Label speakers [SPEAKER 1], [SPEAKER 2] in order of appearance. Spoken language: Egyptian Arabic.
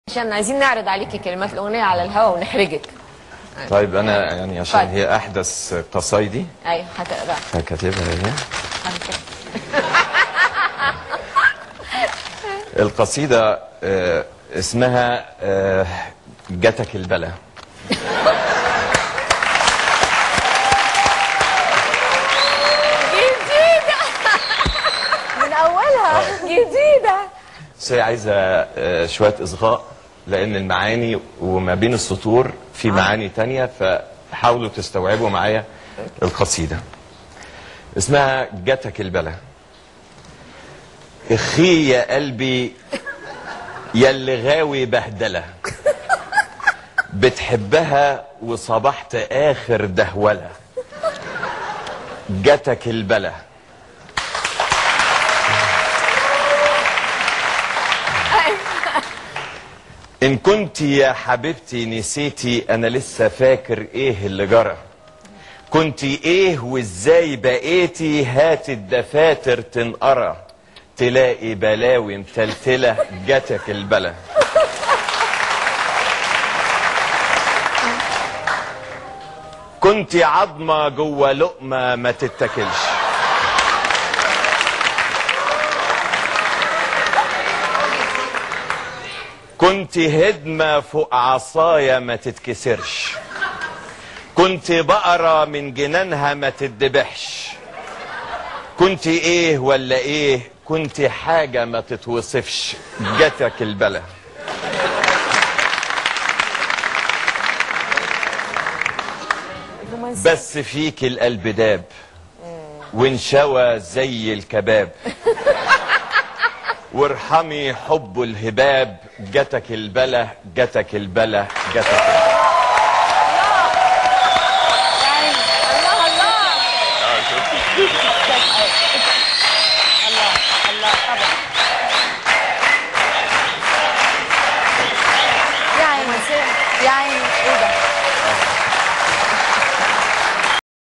[SPEAKER 1] عشان عايزين نعرض عليكي كلمات الاغنيه على الهواء ونحرجك
[SPEAKER 2] طيب انا يعني عشان
[SPEAKER 1] اتفضل.
[SPEAKER 2] هي احدث قصايدي
[SPEAKER 1] ايوه هتقرا
[SPEAKER 2] فكاتبها هي
[SPEAKER 1] هنكتب.
[SPEAKER 2] القصيدة آه، اسمها آه، جتك البلا
[SPEAKER 1] جديده من اولها جديده
[SPEAKER 2] بس هي عايزة آه، شوية إصغاء لأن المعاني وما بين السطور في معاني تانية فحاولوا تستوعبوا معايا القصيدة اسمها جتك البلا اخي يا قلبي يا اللي غاوي بهدلة بتحبها وصبحت آخر دهولة جتك البلا إن كنت يا حبيبتي نسيتي أنا لسه فاكر إيه اللي جرى كنت إيه وإزاي بقيتي هات الدفاتر تنقرى تلاقي بلاوي متلتلة جاتك البلا كنت عظمة جوه لقمة ما تتاكلش كنت هدمة فوق عصايا ما تتكسرش كنت بقرة من جنانها ما تدبحش كنت ايه ولا ايه كنت حاجة ما تتوصفش جاتك البلا
[SPEAKER 1] رومانسية.
[SPEAKER 2] بس فيك القلب داب وانشوى زي الكباب وارحمي حب الهباب جاتك البلا جاتك البلا جاتك البلا
[SPEAKER 1] الله الله الله الله طبعا يا عيني يا عيني ايه ده